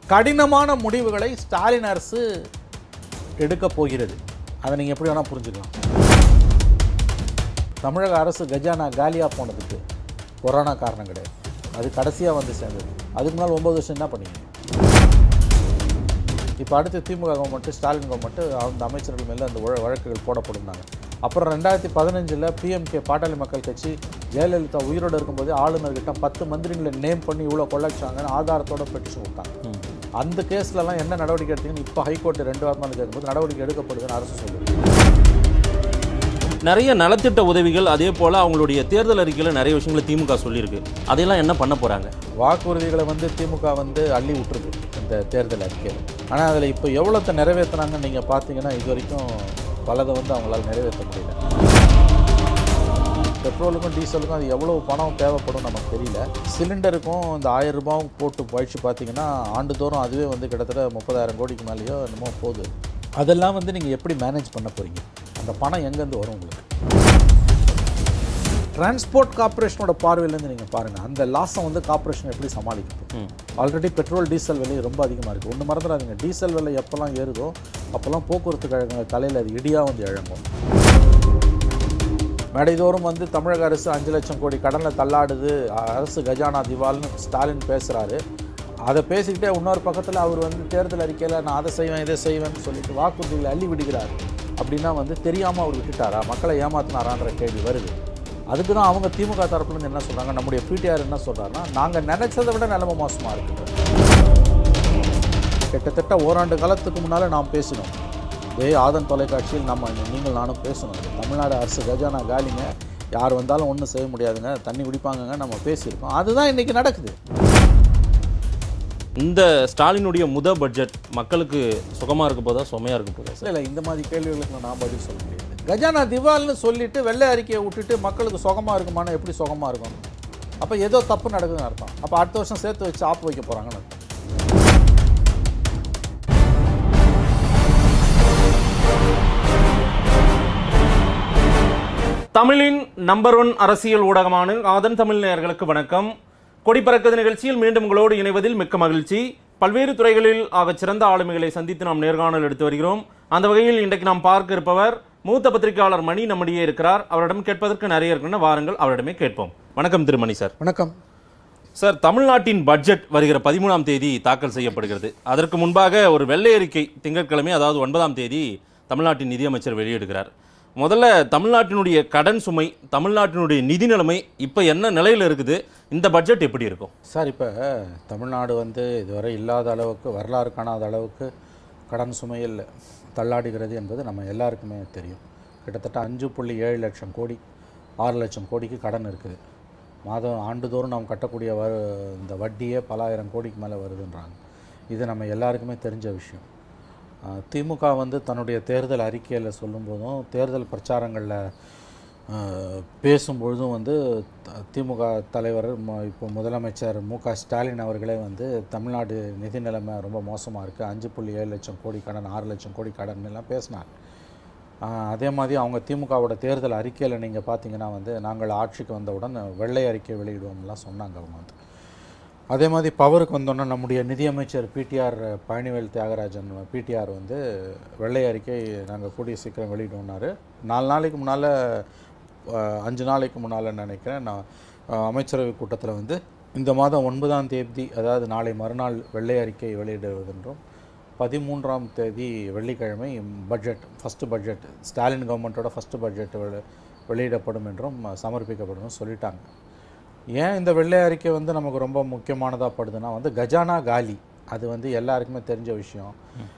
கடினமான முடிவுகளை ஸ்டாலின் அரசு எடுக்க போகிறது அதை நீங்கள் எப்படி வேணால் புரிஞ்சுக்கலாம் தமிழக அரசு கஜானா காலியாக போனதுக்கு கொரோனா காரணம் கிடையாது அது கடைசியாக வந்து சேர்ந்தது அதுக்கு முன்னால் ஒம்பது வருஷம் என்ன பண்ணீங்க இப்போ அடுத்து திமுக கவர்மெண்ட்டு ஸ்டாலின் கவர்மெண்ட்டு அந்த அமைச்சர்கள் மேலே அந்த வழ- வழக்குகள் போடப்படும்னாங்க அப்புறம் ரெண்டாயிரத்தி பதினஞ்சில் பிஎம்கே பாட்டாளி மக்கள் கட்சி ஜெயலலிதா உயிரோடு இருக்கும்போதே ஆளுநர்கிட்ட பத்து மந்திரிகளை நேம் பண்ணி இவ்வளோ கொள்ளைச்சாங்கன்னு ஆதாரத்தோட பெட்டிஷன் கொடுத்தாங்க அந்த கேஸ்லலாம் என்ன நடவடிக்கை எடுத்தீங்கன்னு இப்போ ஹைகோர்ட் ரெண்டு வாரமாக கேட்கும்போது நடவடிக்கை எடுக்கப்படுதுன்னு அரசு சொல்லுது நிறைய நலத்திட்ட உதவிகள் அதே போல அவங்களுடைய தேர்தல் அறிக்கையில் நிறைய விஷயங்களை திமுக சொல்லியிருக்கு அதையெல்லாம் என்ன பண்ண போறாங்க வாக்குறுதிகளை வந்து திமுக வந்து அள்ளி விட்டுருக்கு இந்த தேர்தல் அறிக்கையில் ஆனால் அதில் இப்போ எவ்வளோத்தை நிறைவேற்றுனாங்கன்னு நீங்கள் பார்த்தீங்கன்னா இது வரைக்கும் பலதை வந்து அவங்களால நிறைவேற்ற முடியல பெட்ரோலுக்கும் டீசலுக்கும் அது எவ்வளோ பணம் தேவைப்படும் நமக்கு தெரியல சிலிண்டருக்கும் இந்த ஆயிரம் ரூபாயும் போட்டு பழிச்சு பார்த்தீங்கன்னா ஆண்டுதோறும் அதுவே வந்து கிட்டத்தட்ட முப்பதாயிரம் கோடிக்கு மேலேயோ என்னமோ போகுது அதெல்லாம் வந்து நீங்கள் எப்படி மேனேஜ் பண்ண போகிறீங்க அந்த பணம் எங்கேருந்து வரும் உங்களுக்கு டிரான்ஸ்போர்ட் கார்ப்பரேஷனோட பார்வையிலேருந்து நீங்கள் பாருங்கள் அந்த லாஸை வந்து கார்ப்பரேஷன் எப்படி சமாளிக்குது ம். ஆல்ரெடி பெட்ரோல் டீசல் விலை ரொம்ப அதிகமாக இருக்குது ஒன்று மறந்துடாதீங்க டீசல் விலை எப்போல்லாம் ஏறுதோ அப்போல்லாம் போக்குவரத்து கழகங்க தலையில் அது இடியாக வந்து இழங்கும் மேடைதோறும் வந்து தமிழக அரசு அஞ்சு லட்சம் கோடி கடனில் தள்ளாடுது அரசு கஜானா திவால்னு ஸ்டாலின் பேசுகிறாரு அதை பேசிக்கிட்டே இன்னொரு பக்கத்தில் அவர் வந்து தேர்தல் அறிக்கையில் நான் அதை செய்வேன் இதை செய்வேன்னு சொல்லிட்டு வாக்குறுதிகளை அள்ளி விடுகிறார் அப்படின்னா வந்து தெரியாமல் அவர் விட்டுட்டாரா மக்களை ஏமாத்தினாரான்ற கேள்வி வருது அதுக்கு தான் அவங்க திமுக தரப்புலேருந்து என்ன சொல்கிறாங்க நம்முடைய பிடிஆர் என்ன சொல்கிறாருன்னா நாங்கள் நினைச்சதை விட நிலைமை மோசமாக இருக்குது கிட்டத்தட்ட ஓராண்டு காலத்துக்கு முன்னால் நாம் பேசினோம் இதே ஆதன் தொலைக்காட்சியில் நம்ம நீங்கள் நானும் பேசணும் தமிழ்நாடு அரசு கஜானா காலிங்க யார் வந்தாலும் ஒன்றும் செய்ய முடியாதுங்க தண்ணி குடிப்பாங்கங்க நம்ம பேசியிருக்கோம் அதுதான் இன்றைக்கி நடக்குது இந்த ஸ்டாலினுடைய முத பட்ஜெட் மக்களுக்கு சுகமா இருக்க போதா சுமையா இருக்க போதா இல்லை இல்லை இந்த மாதிரி கேள்விகளுக்கு நான் பதில் சொல்ல முடியாது கஜானா திவால்னு சொல்லிட்டு வெள்ளை அறிக்கையை விட்டுட்டு மக்களுக்கு சுகமாக இருக்குமானா எப்படி சுகமாக இருக்கும் அப்போ ஏதோ தப்பு நடக்குதுன்னு அர்த்தம் அப்போ அடுத்த வருஷம் சேர்த்து வச்சு ஆப்பு வைக்க போகிறாங்கன்னு அர்த்தம் தமிழின் நம்பர் ஒன் அரசியல் ஊடகமான ஆதன் தமிழ் நேயர்களுக்கு வணக்கம் கொடி பறக்குது நிகழ்ச்சியில் மீண்டும் உங்களோடு இணைவதில் மிக்க மகிழ்ச்சி பல்வேறு துறைகளில் ஆகச் சிறந்த ஆளுமைகளை சந்தித்து நாம் நேர்காணல் எடுத்து வருகிறோம் அந்த வகையில் இன்றைக்கு நாம் பார்க்க இருப்பவர் மூத்த பத்திரிகையாளர் மணி நம்மிடையே இருக்கிறார் அவரிடம் கேட்பதற்கு நிறைய இருக்குன்னு வாருங்கள் அவரிடமே கேட்போம் வணக்கம் திருமணி சார் வணக்கம் சார் தமிழ்நாட்டின் பட்ஜெட் வருகிற பதிமூணாம் தேதி தாக்கல் செய்யப்படுகிறது அதற்கு முன்பாக ஒரு வெள்ளை அறிக்கை திங்கட்கிழமை அதாவது ஒன்பதாம் தேதி தமிழ்நாட்டின் நிதியமைச்சர் வெளியிடுகிறார் முதல்ல தமிழ்நாட்டினுடைய கடன் சுமை தமிழ்நாட்டினுடைய நிதி நிலைமை இப்போ என்ன நிலையில் இருக்குது இந்த பட்ஜெட் எப்படி இருக்கும் சார் இப்போ தமிழ்நாடு வந்து இதுவரை இல்லாத அளவுக்கு வரலாறு காணாத அளவுக்கு கடன் சுமையில் தள்ளாடுகிறது என்பது நம்ம எல்லாருக்குமே தெரியும் கிட்டத்தட்ட அஞ்சு புள்ளி ஏழு லட்சம் கோடி ஆறு லட்சம் கோடிக்கு கடன் இருக்குது மாதம் ஆண்டுதோறும் நாம் கட்டக்கூடிய வ இந்த வட்டியே பலாயிரம் கோடிக்கு மேலே வருதுன்றாங்க இது நம்ம எல்லாருக்குமே தெரிஞ்ச விஷயம் ஆஹ் திமுக வந்து தன்னுடைய தேர்தல் அறிக்கையில் சொல்லும்போதும் தேர்தல் பிரச்சாரங்களில் ஆஹ் பேசும்பொழுதும் வந்து த- திமுக தலைவர் ம- இப்போ முதலமைச்சர் மு க ஸ்டாலின் அவர்களே வந்து தமிழ்நாடு நிதி நிலைமை ரொம்ப மோசமாக இருக்குது அஞ்சு புள்ளி ஏழு லட்சம் கோடி கடன் ஆறு லட்சம் கோடி கடன் எல்லாம் பேசினார் ஆஹ் அதே மாதிரி அவங்க திமுகவோட தேர்தல் அறிக்கையில் நீங்கள் பார்த்தீங்கன்னா வந்து நாங்கள் ஆட்சிக்கு வந்தவுடன் வெள்ளை அறிக்கை வெளியிடுவோம்லாம் சொன்னாங்க அவங்க வந்து அதே மாதிரி பவருக்கு வந்தோன்னே நம்முடைய நிதியமைச்சர் பிடிஆர் பழனிவேல் தியாகராஜன் பிடிஆர் வந்து வெள்ளை அறிக்கை நாங்கள் கூடிய சீக்கிரம் வெளியிடுவோம்னாரு நாலு நாளைக்கு முன்னால் அஞ்சு நாளைக்கு முன்னால் நினைக்கிறேன் நான் அஹ், அமைச்சரவை கூட்டத்தில் வந்து இந்த மாதம் ஒன்பதாம் தேதி அதாவது நாளை மறுநாள் வெள்ளை அறிக்கை வெளியிடுவதென்றும் பதிமூன்றாம் தேதி வெள்ளிக்கிழமை பட்ஜெட் ஃபஸ்ட்டு பட்ஜெட் ஸ்டாலின் கவர்மெண்ட்டோட ஃபஸ்ட்டு பட்ஜெட் வெளி வெளியிடப்படும் என்றும் சமர்ப்பிக்கப்படும் சொல்லிட்டாங்க ஏன் இந்த வெள்ளை அறிக்கை வந்து நமக்கு ரொம்ப முக்கியமானதாக படுதுன்னா வந்து கஜானா காலி அது வந்து எல்லாருக்குமே தெரிஞ்ச விஷயம்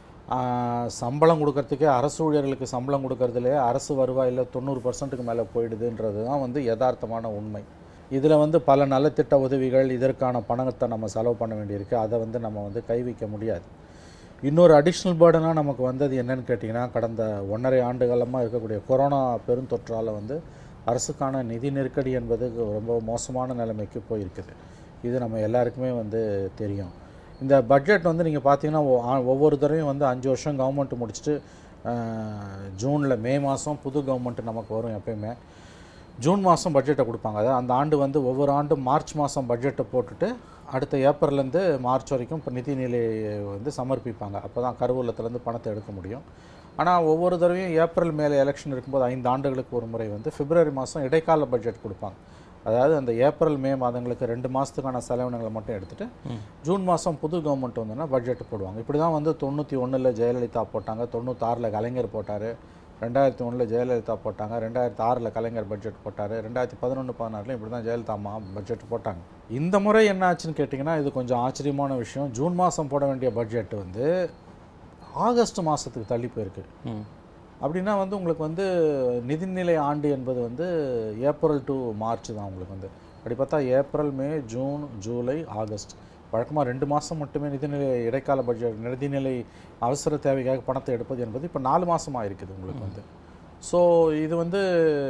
ஆஹ் சம்பளம் கொடுக்கறதுக்கே அரசு ஊழியர்களுக்கு சம்பளம் கொடுக்கறதுலே அரசு வருவாயில் தொண்ணூறு பர்சன்ட்டுக்கு மேலே போயிடுதுன்றது தான் வந்து யதார்த்தமான உண்மை இதில் வந்து பல நலத்திட்ட உதவிகள் இதற்கான பணத்தை நம்ம செலவு பண்ண வேண்டியிருக்கு அதை வந்து நம்ம வந்து கை வைக்க முடியாது இன்னொரு அடிஷ்னல் பேர்டனாக நமக்கு வந்தது என்னன்னு கேட்டிங்கன்னா கடந்த ஒன்றரை ஆண்டு காலமாக இருக்கக்கூடிய கொரோனா பெருந்தொற்றால் வந்து அரசுக்கான நிதி நெருக்கடி என்பது ரொம்ப மோசமான நிலைமைக்கு போயிருக்குது இது நம்ம எல்லாருக்குமே வந்து தெரியும் இந்த பட்ஜெட் வந்து நீங்கள் பார்த்தீங்கன்னா ஒ- ஆ- ஒவ்வொரு தடவையும் வந்து அஞ்சு வருஷம் கவர்மெண்ட் முடிச்சுட்டு ஜூனில் மே மாதம் புது கவர்மெண்ட் நமக்கு வரும் எப்பயுமே ஜூன் மாதம் பட்ஜெட்டை கொடுப்பாங்க அதாவது அந்த ஆண்டு வந்து ஒவ்வொரு ஆண்டும் மார்ச் மாதம் பட்ஜெட்டை போட்டுட்டு அடுத்த ஏப்ரல்லேருந்து மார்ச் வரைக்கும் இப்போ நிதிநிலையை வந்து சமர்ப்பிப்பாங்க அப்போ தான் கருவூலத்துலேருந்து பணத்தை எடுக்க முடியும் ஆனால் ஒவ்வொரு தடவையும் ஏப்ரல் மேலே எலெக்ஷன் இருக்கும்போது ஐந்து ஆண்டுகளுக்கு ஒரு முறை வந்து பிப்ரவரி மாதம் இடைக்கால பட்ஜெட் கொடுப்பாங்க அதாவது அந்த ஏப்ரல் மே மாதங்களுக்கு ரெண்டு மாதத்துக்கான செலவினங்களை மட்டும் எடுத்துட்டு ஜூன் மாதம் புது கவர்மெண்ட் வந்தோன்னா பட்ஜெட் போடுவாங்க இப்படி தான் வந்து தொண்ணூற்றி ஒன்றில் ஜெயலலிதா போட்டாங்க தொண்ணூத்தாறில் கலைஞர் போட்டார் ரெண்டாயிரத்தி ஒன்றில் ஜெயலலிதா போட்டாங்க ரெண்டாயிரத்தி ஆறில் கலைஞர் பட்ஜெட் போட்டார் ரெண்டாயிரத்தி பதினொன்று பதினாறுல இப்படி தான் ஜெயலலிதா அம்மா பட்ஜெட் போட்டாங்க இந்த முறை என்ன ஆச்சுன்னு கேட்டிங்கன்னா இது கொஞ்சம் ஆச்சரியமான விஷயம் ஜூன் மாதம் போட வேண்டிய பட்ஜெட் வந்து ஆகஸ்ட் மாதத்துக்கு தள்ளி போயிருக்கு ம் அப்படின்னா வந்து உங்களுக்கு வந்து நிதிநிலை ஆண்டு என்பது வந்து ஏப்ரல் டு மார்ச் தான் உங்களுக்கு வந்து அப்படி பார்த்தா ஏப்ரல் மே ஜூன் ஜூலை ஆகஸ்ட் வழக்கமாக ரெண்டு மாதம் மட்டுமே நிதிநிலை இடைக்கால பட்ஜெட் நிதிநிலை அவசர தேவைக்காக பணத்தை எடுப்பது என்பது இப்போ நாலு மாதமாக இருக்குது உங்களுக்கு வந்து ஸோ இது வந்து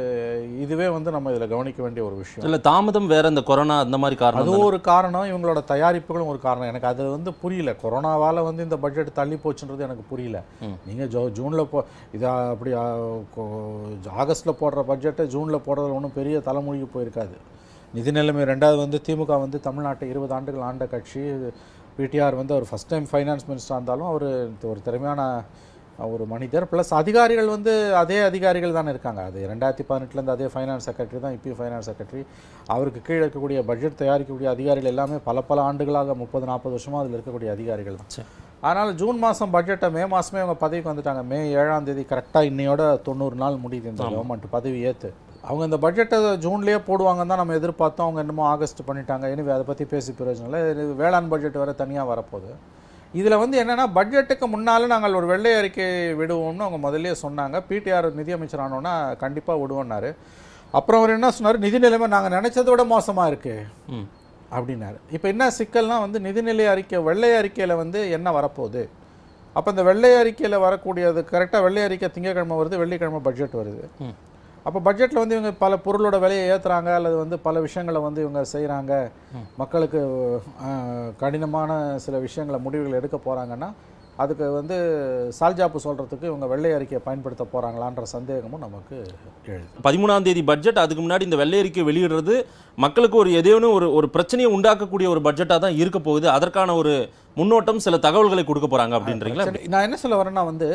இதுவே வந்து நம்ம இதில் கவனிக்க வேண்டிய ஒரு விஷயம் இல்ல தாமதம் வேற இந்த கொரோனா அந்த மாதிரி காரணம் அது ஒரு காரணம் இவங்களோட தயாரிப்புகளும் ஒரு காரணம் எனக்கு அது வந்து புரியல கொரோனாவால் வந்து இந்த பட்ஜெட் தள்ளி போச்சுன்றது எனக்கு புரியல ம். நீங்கள் ஜோ ஜூனில் போ இது அப்படி ஆ, கொ- ஆகஸ்ட்ல போடுற பட்ஜெட்டை ஜூனில் போடுறதுல ஒன்றும் பெரிய தலைமொழிக்கு போயிருக்காது நிதி நிலைமை ரெண்டாவது வந்து திமுக வந்து தமிழ்நாட்டை இருபது ஆண்டுகள் ஆண்ட கட்சி பிடிஆர் வந்து அவர் ஃபஸ்ட் டைம் ஃபைனான்ஸ் மினிஸ்டராக இருந்தாலும் அவர் ஒரு திறமையான ஒரு மனிதர் ப்ளஸ் அதிகாரிகள் வந்து அதே அதிகாரிகள் தானே இருக்காங்க அது ரெண்டாயிரத்தி பதினெட்டுலேருந்து அதே ஃபைனான்ஸ் செக்ரட்டரி தான் இப்பயும் ஃபைனான்ஸ் செக்ரட்டரி அவருக்கு கீழே இருக்கக்கூடிய பட்ஜெட் தயாரிக்கக்கூடிய அதிகாரிகள் எல்லாமே பல பல ஆண்டுகளாக முப்பது நாற்பது வருஷமாக அதில் இருக்கக்கூடிய அதிகாரிகள் தான் சரி. அதனால் ஜூன் மாதம் பட்ஜெட்டை மே மாதமே அவங்க பதவிக்கு வந்துட்டாங்க மே ஏழாம் தேதி கரெக்டாக இன்னையோட தொண்ணூறு நாள் முடியுது இந்த கவர்மெண்ட் பதவி ஏற்று அவங்க இந்த பட்ஜெட்டை ஜூன்லேயே போடுவாங்கன்னு தான் நம்ம எதிர்பார்த்தோம் அவங்க என்னமோ ஆகஸ்ட் பண்ணிட்டாங்க எனவே அதை பற்றி பேசி பிரயோஜனம் இல்லை இது வேளாண் பட்ஜெட் வேறு தனியாக வரப்போகுது இதில் வந்து என்னென்னா பட்ஜெட்டுக்கு முன்னால் நாங்கள் ஒரு வெள்ளை அறிக்கை விடுவோம்னு அவங்க முதல்லயே சொன்னாங்க பிடிஆர் நிதியமைச்சர் ஆனோன்னா கண்டிப்பாக விடுவோன்னாரு அப்புறம் அவர் என்ன சொன்னார் நிதி நிலைமை நாங்கள் நினைச்சதை விட மோசமாக இருக்குது ம் அப்படின்னாரு இப்போ என்ன சிக்கல்னா வந்து நிதிநிலை அறிக்கை வெள்ளை அறிக்கையில் வந்து என்ன வரப்போகுது அப்போ இந்த வெள்ளை அறிக்கையில் வரக்கூடியது கரெக்டாக வெள்ளை அறிக்கை திங்கக்கிழமை வருது வெள்ளிக்கிழமை பட்ஜெட் வருது ம். அப்போ பட்ஜெட்டில் வந்து இவங்க பல பொருளோட விலையை ஏற்றுறாங்க அல்லது வந்து பல விஷயங்களை வந்து இவங்க செய்கிறாங்க மக்களுக்கு அஹ், கடினமான சில விஷயங்களை முடிவுகள் எடுக்க போகிறாங்கன்னா அதுக்கு வந்து சால்ஜாப்பு சொல்கிறதுக்கு இவங்க வெள்ளை அறிக்கையை பயன்படுத்த போகிறாங்களான்ற சந்தேகமும் நமக்கு எழுது பதிமூணாம் தேதி பட்ஜெட் அதுக்கு முன்னாடி இந்த வெள்ளை அறிக்கை வெளியிடுறது மக்களுக்கு ஒரு எதேனும் ஒரு ஒரு பிரச்சனையை உண்டாக்கக்கூடிய ஒரு பட்ஜெட்டாக தான் இருக்க போகுது அதற்கான ஒரு முன்னோட்டம் சில தகவல்களை கொடுக்க போறாங்க அப்படின்றீங்களா சரி, நான் என்ன சொல்ல வரேன்னா வந்து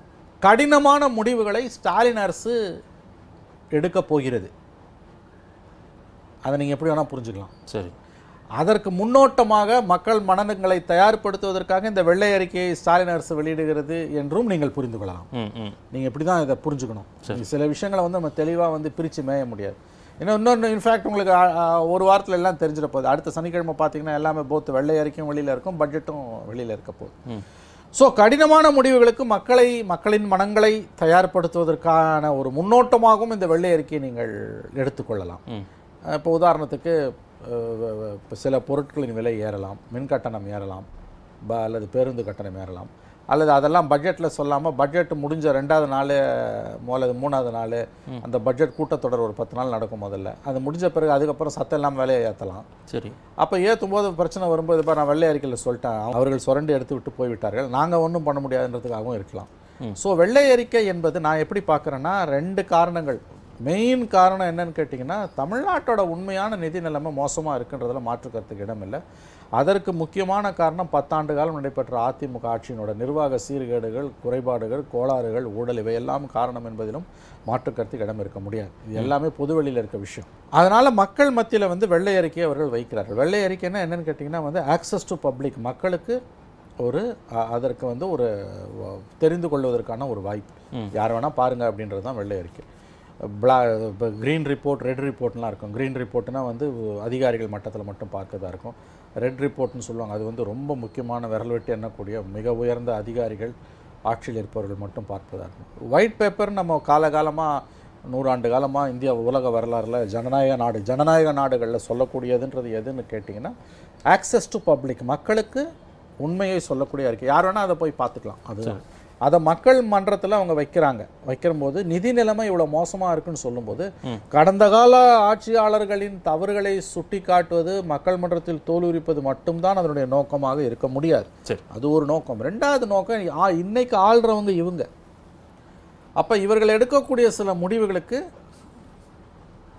கடினமான முடிவுகளை ஸ்டாலின் அரசு எடுக்க போகிறது அதை நீங்கள் எப்படி வேணால் புரிஞ்சுக்கலாம் சரி அதற்கு முன்னோட்டமாக மக்கள் மனநங்களை தயார்படுத்துவதற்காக இந்த வெள்ளை அறிக்கையை ஸ்டாலின் அரசு வெளியிடுகிறது என்றும் நீங்கள் புரிந்து கொள்ளலாம் ம் ம் நீங்கள் இப்படி தான் இதை புரிஞ்சுக்கணும் சில விஷயங்களை வந்து நம்ம தெளிவாக வந்து பிரித்து மேய முடியாது இன்னும் இன்னொன்று இன்ஃபேக்ட் உங்களுக்கு ஆ, ஆ, ஒரு வாரத்தில் எல்லாம் தெரிஞ்சிட போகுது அடுத்த சனிக்கிழமை பார்த்தீங்கன்னா எல்லாமே போத் வெள்ளை அறிக்கையும் வெளியில் இருக்கும் பட்ஜெட்டும் வெளியில் இருக்க போகுது ம். ஸோ கடினமான முடிவுகளுக்கு மக்களை மக்களின் மனங்களை தயார்படுத்துவதற்கான ஒரு முன்னோட்டமாகவும் இந்த வெள்ளை அறிக்கையை நீங்கள் எடுத்துக்கொள்ளலாம் ம் இப்போ உதாரணத்துக்கு அஹ், வ- வ- இப்ப சில பொருட்களின் விலை ஏறலாம் மின் கட்டணம் ஏறலாம் ப அல்லது பேருந்து கட்டணம் ஏறலாம் அல்லது அதெல்லாம் பட்ஜெட்டில் சொல்லாமல் பட்ஜெட் முடிஞ்ச ரெண்டாவது நாள் அல்லது மூணாவது நாள் அந்த பட்ஜெட் கூட்டத்தொடர் ஒரு பத்து நாள் நடக்கும் முதல்ல அது முடிஞ்ச பிறகு அதுக்கப்புறம் சத்தம் இல்லாமல் விலையை ஏற்றலாம் சரி அப்போ ஏற்றும் போது பிரச்சனை வரும்போது இப்போ நான் வெள்ளை அறிக்கையில் சொல்லிட்டேன் அவர்கள் சுரண்டி எடுத்து விட்டு போய்விட்டார்கள் நாங்கள் ஒன்றும் பண்ண முடியாதுன்றதுக்காகவும் இருக்கலாம் ஸோ வெள்ளை அறிக்கை என்பது நான் எப்படி பார்க்குறேன்னா ரெண்டு காரணங்கள் மெயின் காரணம் என்னன்னு கேட்டிங்கன்னா தமிழ்நாட்டோட உண்மையான நிதி நிலைமை மோசமாக இருக்குன்றதுல மாற்று கருத்துக்கு இடமில்லை அதற்கு முக்கியமான காரணம் பத்தாண்டு காலம் நடைபெற்ற அதிமுக ஆட்சியினோட நிர்வாக சீர்கேடுகள் குறைபாடுகள் கோளாறுகள் ஊழல் இவையெல்லாம் காரணம் என்பதிலும் மாற்று கருத்துக்கு இடம் இருக்க முடியாது இது எல்லாமே பொதுவெளியில் இருக்க விஷயம் அதனால மக்கள் மத்தியில் வந்து வெள்ளை அறிக்கையை அவர்கள் வைக்கிறார்கள் வெள்ளை அறிக்கைன்னா என்னன்னு கேட்டிங்கன்னா வந்து ஆக்சஸ் டு பப்ளிக் மக்களுக்கு ஒரு அ- அதற்கு வந்து ஒரு வ- தெரிந்து கொள்வதற்கான ஒரு வாய்ப்பு யார் வேணால் பாருங்க அப்படின்றது தான் வெள்ளை அறிக்கை பிளா இப்போ க்ரீன் ரிப்போர்ட் ரெட் ரிப்போர்ட்லாம் இருக்கும் க்ரீன் ரிப்போர்ட்னா வந்து அதிகாரிகள் மட்டத்தில் மட்டும் பார்க்கறதா இருக்கும் ரெட் ரிப்போர்ட்னு சொல்லுவாங்க அது வந்து ரொம்ப முக்கியமான விரல் வெட்டி எண்ணக்கூடிய மிக உயர்ந்த அதிகாரிகள் ஆட்சியில் இருப்பவர்கள் மட்டும் பார்ப்பதா இருக்கும் ஒயிட் பேப்பர் நம்ம காலகாலமாக நூறாண்டு காலமாக இந்தியா உலக வரலாறுல ஜனநாயக நாடு ஜனநாயக நாடுகளில் சொல்லக்கூடியதுன்றது எதுன்னு கேட்டிங்கன்னா ஆக்சஸ் டு பப்ளிக் மக்களுக்கு உண்மையை சொல்லக்கூடிய அறிக்கை யார் வேணால் அதை போய் பார்த்துக்கலாம் அது அதை மக்கள் மன்றத்தில் அவங்க வைக்கிறாங்க வைக்கிறபோது நிதி நிலைமை இவ்வளோ மோசமாக இருக்குன்னு சொல்லும்போது கடந்த கால ஆட்சியாளர்களின் தவறுகளை சுட்டி காட்டுவது மக்கள் மன்றத்தில் தோலுரிப்பது மட்டும்தான் அதனுடைய நோக்கமாக இருக்க முடியாது சரி அது ஒரு நோக்கம் ரெண்டாவது நோக்கம் ஆ- இன்னைக்கு ஆள்றவங்க இவங்க அப்போ இவர்கள் எடுக்கக்கூடிய சில முடிவுகளுக்கு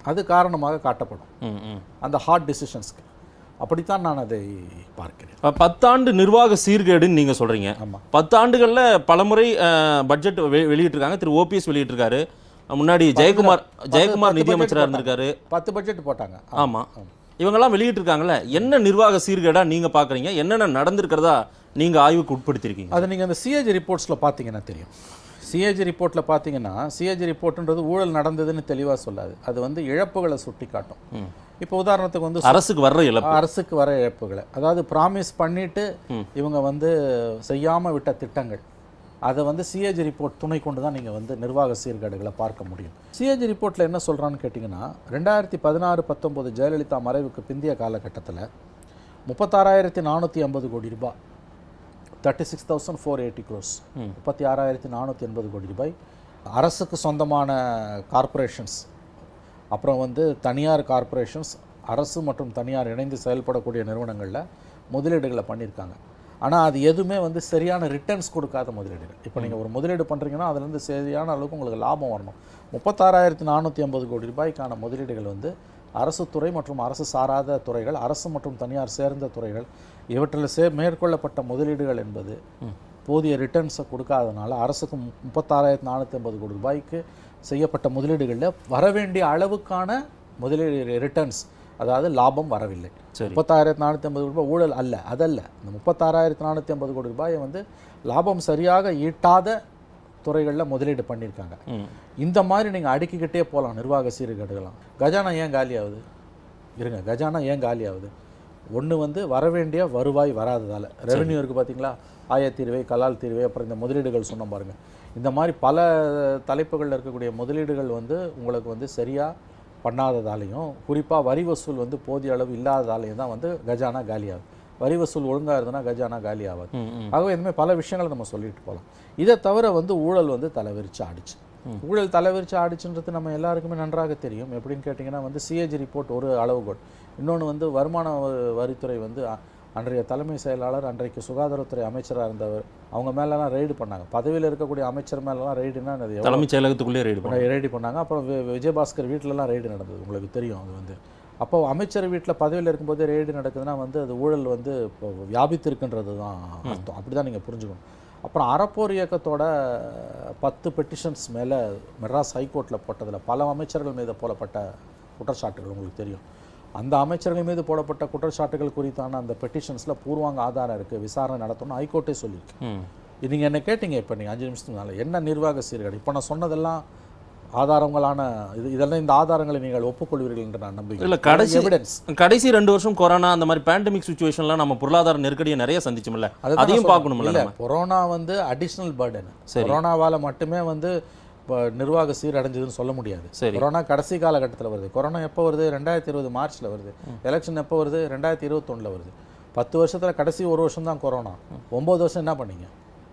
அது காரணமாக காட்டப்படும் ம், ம். அந்த ஹார்ட் டிசிஷன்ஸ்க்கு அப்படித்தான் நான் அதை பார்க்கிறேன் அப்ப பத்தாண்டு நிர்வாக சீர்கேடுன்னு நீங்க சொல்றீங்க ஆமா. பத்தாண்டுகள்ல பலமுறை அஹ், பட்ஜெட் வெ- வெளியிட்டிருக்காங்க திரு ஓபிஎஸ் வெளியிட்டிருக்காரு முன்னாடி ஜெயக்குமார் ஜெயக்குமார் பத்து நிதியமைச்சரா budget இருந்திருக்காரு பத்து பட்ஜெட் போட்டாங்க ஆமா இவங்கெல்லாம் வெளியிட்டிருக்காங்கல்ல என்ன நிர்வாக சீர்கேடா நீங்க பாக்குறீங்க என்னென்ன நடந்திருக்கிறதா நீங்க ஆய்வுக்கு உட்படுத்திருக்கீங்க அது நீங்கள் அந்த சிஏஜி ரிப்போர்ட்ஸில் பார்த்தீங்கன்னா தெரியும் சிஏஜி ரிப்போர்ட்டில் பார்த்தீங்கன்னா சிஏஜி ரிப்போர்ட்ன்றது ஊழல் நடந்ததுன்னு தெளிவாக சொல்லாது அது வந்து இழப்புகளை சுட்டி காட்டும் இப்போ உதாரணத்துக்கு வந்து அரசுக்கு வர்ற இழப்பு அரசுக்கு வர இழப்புகளை அதாவது ப்ராமிஸ் பண்ணிட்டு இவங்க வந்து செய்யாமல் விட்ட திட்டங்கள் அதை வந்து சிஏஜி ரிப்போர்ட் துணை கொண்டு தான் நீங்கள் வந்து நிர்வாக சீர்கேடுகளை பார்க்க முடியும் சிஏஜி ரிப்போர்ட்டில் என்ன சொல்கிறான்னு கேட்டிங்கன்னா ரெண்டாயிரத்தி பதினாறு பத்தொம்போது ஜெயலலிதா மறைவுக்கு பிந்தைய காலகட்டத்தில் முப்பத்தாறாயிரத்தி நானூற்றி ஐம்பது கோடி ரூபாய் thirty six thousand four eighty crores முப்பத்தி ஆறாயிரத்தி நானூற்றி எண்பது கோடி ரூபாய் அரசுக்கு சொந்தமான கார்ப்பரேஷன்ஸ் அப்புறம் வந்து தனியார் கார்ப்பரேஷன்ஸ் அரசு மற்றும் தனியார் இணைந்து செயல்படக்கூடிய நிறுவனங்களில் முதலீடுகளை பண்ணியிருக்காங்க ஆனால் அது எதுவுமே வந்து சரியான ரிட்டர்ன்ஸ் கொடுக்காத முதலீடுகள் இப்போ நீங்கள் ஒரு முதலீடு பண்ணுறீங்கன்னா அதுலேருந்து சரியான அளவுக்கு உங்களுக்கு லாபம் வரணும் முப்பத்தாறாயிரத்தி நானூற்றி ஐம்பது கோடி ரூபாய்க்கான முதலீடுகள் வந்து அரசு துறை மற்றும் அரசு சாராத துறைகள் அரசு மற்றும் தனியார் சேர்ந்த துறைகள் இவற்றில் சே மேற்கொள்ளப்பட்ட முதலீடுகள் என்பது போதிய ரிட்டர்ன்ஸை கொடுக்காதனால அரசுக்கு மு- முப்பத்தாறாயிரத்தி நானூற்றி ஐம்பது கோடி ரூபாய்க்கு செய்யப்பட்ட முதலீடுகளில் வரவேண்டிய அளவுக்கான முதலீடு ரிட்டர்ன்ஸ் அதாவது லாபம் வரவில்லை சரி. முப்பத்தாயிரத்தி நானூற்றி ஐம்பது கோடி ரூபாய் ஊழல் அல்ல அதல்ல இந்த முப்பத்தாறாயிரத்தி நானூற்றி ஐம்பது கோடி ரூபாயை வந்து லாபம் சரியாக ஈட்டாத துறைகளில் முதலீடு பண்ணியிருக்காங்க ம். இந்த மாதிரி நீங்கள் அடுக்கிக்கிட்டே போகலாம் நிர்வாக சீர்கேடுகளாம் கஜானா ஏன் காலியாகுது இருங்க கஜானா ஏன் காலியாகுது ஒன்று வந்து வரவேண்டிய வருவாய் வராததால் ரெவென்யூ இருக்குது பார்த்தீங்களா ஆயத்தீர்வை கலால் தீர்வை அப்புறம் இந்த முதலீடுகள் சொன்னோம் பாருங்க இந்த மாதிரி பல தலைப்புகளில் இருக்கக்கூடிய முதலீடுகள் வந்து உங்களுக்கு வந்து சரியாக பண்ணாததாலையும் குறிப்பாக வரி வசூல் வந்து போதிய அளவு இல்லாததாலையும் தான் வந்து கஜானா காலியாகுது வரி வசூல் ஒழுங்காக இருந்ததுன்னா கஜானா காலி ஆகாது ம், ம். ஆகவே இந்த மாதிரி பல விஷயங்களை நம்ம சொல்லிட்டு போகலாம் இதை தவிர வந்து ஊழல் வந்து தலைவிரிச்சு ஆடிச்சு ஊழல் தலைவிரிச்சு ஆடிச்சுன்றது நம்ம எல்லாருக்குமே நன்றாக தெரியும் எப்படின்னு கேட்டிங்கன்னா வந்து சிஏஜி ரிப்போர்ட் ஒரு அளவுகோல் இன்னொன்று வந்து வருமான வ- வரித்துறை வந்து அ- அன்றைய தலைமை செயலாளர் அன்றைக்கு சுகாதாரத்துறை அமைச்சராக இருந்தவர் அவங்க மேலெல்லாம் ரெய்டு பண்ணாங்க பதவியில் இருக்கக்கூடிய அமைச்சர் மேலெல்லாம் ரெய்டுனா அது எவ்வளோ தலைமைச் செயலகத்துக்குள்ளே ரெய்டு பண்ண ரெய்டு பண்ணாங்க அப்புறம் வி- விஜயபாஸ்கர் வீட்டிலலாம் ரெய்டு நடந்தது உங்களுக்கு தெரியும் அது வந்து அப்போ அமைச்சர் வீட்டில் பதவியில் இருக்கும்போதே ரெய்டு நடக்குதுன்னா வந்து அது ஊழல் வந்து இப்போ வியாபித்திருக்குன்றது தான் அர்த்தம் அப்படி தான் நீங்கள் புரிஞ்சுக்கணும் அப்புறம் அறப்போர் இயக்கத்தோட பத்து பெட்டிஷன்ஸ் மேலே மெட்ராஸ் ஹைகோர்ட்டில் போட்டதில் பல அமைச்சர்கள் மீது போடப்பட்ட குற்றச்சாட்டுகள் உங்களுக்கு தெரியும் அந்த அமைச்சர்கள் மீது போடப்பட்ட குற்றச்சாட்டுகள் குறித்தான அந்த பெட்டிஷன்ஸில் பூர்வாங்க ஆதாரம் இருக்குது விசாரணை நடத்தணும்னு ஹைகோர்ட்டே சொல்லியிருக்கு ம். நீங்கள் என்ன கேட்டீங்க இப்போ நீங்கள் அஞ்சு நிமிஷத்துக்கு மேலே என்ன நிர்வாக சீர்கேடு இப்போ நான் சொன்னதெல்லாம் ஆதாரங்களான இது இதெல்லாம் இந்த ஆதாரங்களை நீங்கள் ஒப்புக்கொள்வீர்கள் என்று நான் இல்ல நம்புகிறேன் கடைசி எவிடன்ஸ் கடைசி ரெண்டு வருஷம் கொரோனா அந்த மாதிரி பேண்டமிக் சுச்சுவேஷன்லாம் நம்ம பொருளாதார நெருக்கடியை நிறைய சந்திச்சோம்ல அதையும் பார்க்கணும்ல இல்ல நம்ம கொரோனா வந்து அடிஷ்னல் பர்டன் கொரோனாவால மட்டுமே வந்து இப்போ நிர்வாக சீரடைஞ்சதுன்னு சொல்ல முடியாது சரி. கொரோனா கடைசி காலகட்டத்தில் வருது கொரோனா எப்போ வருது ரெண்டாயிரத்தி இருபது மார்ச்ல வருது எலெக்ஷன் எப்போ வருது ரெண்டாயிரத்தி இருபத்தொன்னில் வருது பத்து வருஷத்துல கடைசி ஒரு வருஷம் தான் கொரோனா ஒன்பது வருஷம் என்ன பண்ணீங்க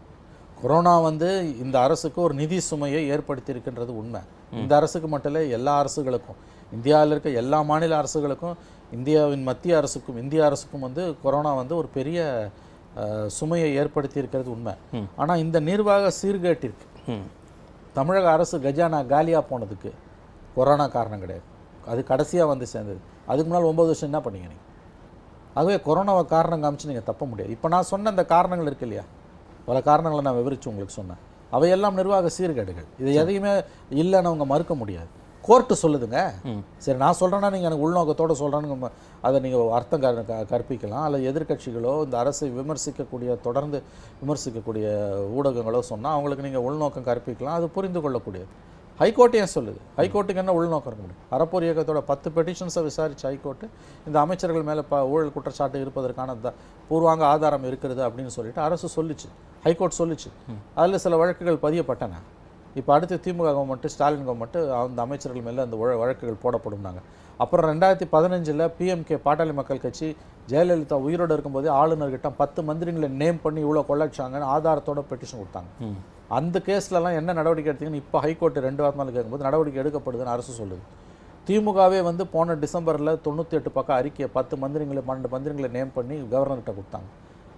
கொரோனா வந்து இந்த அரசுக்கு ஒரு நிதி சுமையை ஏற்படுத்தியிருக்கின்றது உண்மை இந்த அரசுக்கு மட்டும் இல்லை எல்லா அரசுகளுக்கும் இந்தியாவில் இருக்க எல்லா மாநில அரசுகளுக்கும் இந்தியாவின் மத்திய அரசுக்கும் இந்திய அரசுக்கும் வந்து கொரோனா வந்து ஒரு பெரிய அஹ், சுமையை ஏற்படுத்தி இருக்கிறது உண்மை ஆனா இந்த நிர்வாக சீர்கேட்டிற்கு ம். தமிழக அரசு கஜானா காலியா போனதுக்கு கொரோனா காரணம் கிடையாது அது கடைசியா வந்து சேர்ந்தது அதுக்கு முன்னால் ஒன்பது வருஷம் என்ன பண்ணீங்க நீங்க ஆகவே கொரோனாவை காரணம் காமிச்சு நீங்க தப்ப முடியாது இப்போ நான் சொன்ன இந்த காரணங்கள் இருக்கு இல்லையா பல காரணங்களை நான் விவரிச்சு உங்களுக்கு சொன்னேன் அவையெல்லாம் நிர்வாக சீர்கேடுகள் இது எதையுமே இல்லைன்னு அவங்க மறுக்க முடியாது கோர்ட்டு சொல்லுதுங்க சரி நான் சொல்கிறேன்னா நீங்கள் எனக்கு உள்நோக்கத்தோட சொல்கிறேன்னு அதை நீங்கள் அர்த்தம் க- க- கற்பிக்கலாம் அல்லது எதிர்க்கட்சிகளோ இந்த அரசை விமர்சிக்கக்கூடிய தொடர்ந்து விமர்சிக்கக்கூடிய ஊடகங்களோ சொன்னால் அவங்களுக்கு நீங்கள் உள்நோக்கம் கற்பிக்கலாம் அது புரிந்து கொள்ளக்கூடியது ஹைகோர்ட் ஏன் சொல்லுது ஹைகோர்ட்டுக்கு என்ன உள்நோக்கம் இருக்க முடியும் அறப்போர் இயக்கத்தோட பத்து பெட்டிஷன்ஸை விசாரிச்ச ஹைகோர்ட்டு இந்த அமைச்சர்கள் மேலே ப ஊழல் குற்றச்சாட்டு இருப்பதற்கான த பூர்வாங்க ஆதாரம் இருக்கிறது அப்படின்னு சொல்லிட்டு அரசு சொல்லுச்சு ஹைகோர்ட் சொல்லுச்சு அதில் சில வழக்குகள் பதியப்பட்டன இப்போ அடுத்து திமுக கவர்மெண்ட்டு ஸ்டாலின் கவர்மெண்ட்டு அந்த அமைச்சர்கள் மேலே அந்த வழ- வழக்குகள் போடப்படும்னாங்க அப்புறம் ரெண்டாயிரத்தி பதினஞ்சில் பிஎம்கே பாட்டாளி மக்கள் கட்சி ஜெயலலிதா உயிரோடு இருக்கும்போதே ஆளுநர்கிட்ட பத்து மந்திரிகளை நேம் பண்ணி இவ்வளோ கொள்ளைச்சாங்கன்னு ஆதாரத்தோட பெட்டிஷன் கொடுத்தாங்க ம். அந்த கேஸ்லலாம் என்ன நடவடிக்கை எடுத்தீங்கன்னு இப்போ ஹைகோர்ட் ரெண்டு வாரம் நாள் கேட்கும்போது நடவடிக்கை எடுக்கப்படுதுன்னு அரசு சொல்லுது திமுகவே வந்து போன டிசம்பரில் தொண்ணூற்றி எட்டு பக்கம் அறிக்கையை பத்து மந்திரிங்களை பன்னெண்டு மந்திரிங்களை நேம் பண்ணி கவர்னர்கிட்ட கொடுத்தாங்க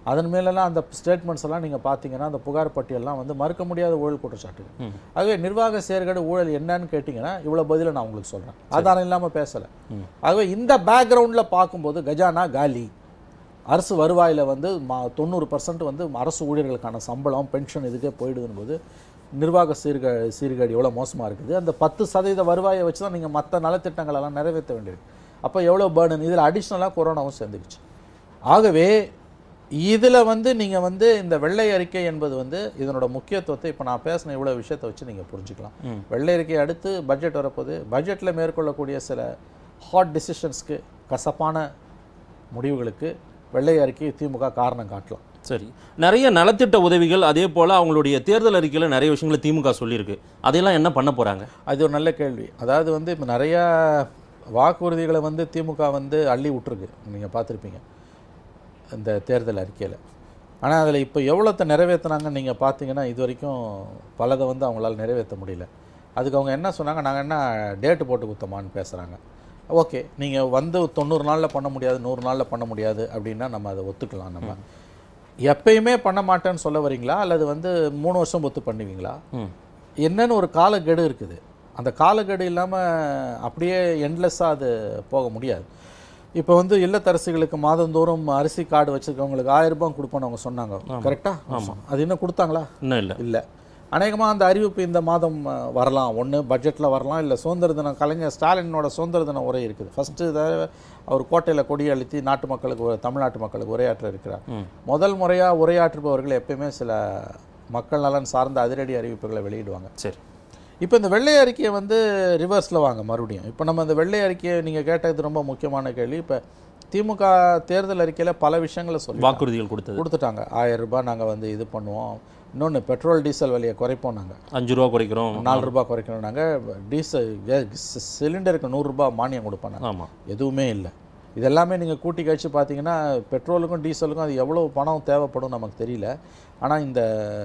அதன் மேலெல்லாம் அந்த ஸ்டேட்மெண்ட்ஸ் எல்லாம் நீங்கள் பார்த்தீங்கன்னா அந்த புகார் பட்டியல்லாம் வந்து மறுக்க முடியாத ஊழல் குற்றச்சாட்டு ஆகவே நிர்வாக செயற்கேடு ஊழல் என்னன்னு கேட்டிங்கன்னா இவ்வளோ பதிலை நான் உங்களுக்கு சொல்கிறேன் ஆதாரம் இல்லாமல் பேசலை ஆகவே இந்த பேக்ரவுண்டில் பார்க்கும்போது கஜானா காலி அரசு வருவாயில் வந்து மா தொண்ணூறு பர்சன்ட் வந்து அரசு ஊழியர்களுக்கான சம்பளம் பென்ஷன் இதுக்கே போயிடுதுன்னு போது நிர்வாக சீர்க சீர்கேடு எவ்வளோ மோசமாக இருக்குது அந்த பத்து சதவீத வருவாயை வச்சு தான் நீங்கள் மற்ற நலத்திட்டங்கள் எல்லாம் நிறைவேற்ற வேண்டியிருக்கு அப்போ எவ்வளோ பேர்டன் இதில் அடிஷ்னலாக கொரோனாவும் சேர்ந்துக்குச்சு ஆகவே இதில் வந்து நீங்கள் வந்து இந்த வெள்ளை அறிக்கை என்பது வந்து இதனோட முக்கியத்துவத்தை இப்போ நான் பேசின இவ்வளோ விஷயத்தை வச்சு நீங்கள் புரிஞ்சுக்கலாம் வெள்ளை அறிக்கை அடுத்து பட்ஜெட் வரப்போகுது பட்ஜெட்டில் மேற்கொள்ளக்கூடிய சில ஹாட் டிசிஷன்ஸ்க்கு கசப்பான முடிவுகளுக்கு வெள்ளை அறிக்கை திமுக காரணம் காட்டலாம் சரி நிறைய நலத்திட்ட உதவிகள் அதே போல அவங்களுடைய தேர்தல் அறிக்கையில நிறைய விஷயங்களை திமுக சொல்லியிருக்கு அதையெல்லாம் என்ன பண்ண போறாங்க அது ஒரு நல்ல கேள்வி அதாவது வந்து இப்போ நிறையா வாக்குறுதிகளை வந்து திமுக வந்து அள்ளி விட்டுருக்கு நீங்கள் பார்த்துருப்பீங்க இந்த தேர்தல் அறிக்கையில் ஆனால் அதில் இப்போ எவ்வளோத்தை நிறைவேற்றினாங்கன்னு நீங்கள் பார்த்தீங்கன்னா இது வரைக்கும் பலதை வந்து அவங்களால நிறைவேற்ற முடியல அதுக்கு அவங்க என்ன சொன்னாங்க நாங்கள் என்ன டேட்டு போட்டு குத்தமான்னு பேசுகிறாங்க ஓகே நீங்கள் வந்து தொண்ணூறு நாளில் பண்ண முடியாது நூறு நாளில் பண்ண முடியாது அப்படின்னா நம்ம அதை ஒத்துக்கலாம் நம்ம எப்பயுமே பண்ண மாட்டேன்னு சொல்ல வரீங்களா அல்லது வந்து மூணு வருஷம் பொத்து பண்ணுவீங்களா ம் என்னன்னு ஒரு காலக்கெடு இருக்குது அந்த காலக்கெடு இல்லாமல் அப்படியே எண்ட்லெஸ்ஸாக அது போக முடியாது இப்போ வந்து இல்லத்தரசிகளுக்கு மாதந்தோறும் அரிசி கார்டு வச்சுருக்கவங்களுக்கு ஆயிரம் ரூபாய் கொடுப்போன்னு அவங்க சொன்னாங்க கரெக்டா ஆமாம் அது இன்னும் கொடுத்தாங்களா இன்னும் இல்லை இல்லை அநேகமாக அந்த அறிவிப்பு இந்த மாதம் அஹ், வரலாம் ஒன்று பட்ஜெட்டில் வரலாம் இல்லை சுதந்திர தினம் கலைஞர் ஸ்டாலினோட சுதந்திர தின உரை இருக்குது ஃபஸ்ட்டு தடவை அவர் கோட்டையில் கொடி அழுத்தி நாட்டு மக்களுக்கு உரை- தமிழ்நாட்டு மக்களுக்கு உரையாற்ற இருக்கிறார் ம். முதல் முறையாக உரையாற்றுபவர்கள் எப்பயுமே சில மக்கள் நலன் சார்ந்த அதிரடி அறிவிப்புகளை வெளியிடுவாங்க சரி இப்போ இந்த வெள்ளை அறிக்கையை வந்து ரிவர்ஸில் வாங்க மறுபடியும் இப்போ நம்ம இந்த வெள்ளை அறிக்கையை நீங்கள் கேட்டது ரொம்ப முக்கியமான கேள்வி இப்போ திமுக தேர்தல் அறிக்கையில் பல விஷயங்களை சொல்லி வாக்குறுதிகள் கொடுத்தது கொடுத்துட்டாங்க ஆயிரம் ரூபாய் நாங்கள் வந்து இது பண்ணுவோம் இன்னொன்று பெட்ரோல் டீசல் விலையை குறைப்போம் நாங்கள் அஞ்சு ரூபா குறைக்கிறோம் நாலு ரூபாய் குறைக்கணும் நாங்கள் டீசல் கே- சிலிண்டருக்கு நூறுரூபா மானியம் கொடுப்போம் நாங்க. ஆமா எதுவுமே இல்லை இதெல்லாமே நீங்கள் கூட்டி கழிச்சு பார்த்தீங்கன்னா பெட்ரோலுக்கும் டீசலுக்கும் அது எவ்வளோ பணம் தேவைப்படும் நமக்கு தெரியல ஆனால் இந்த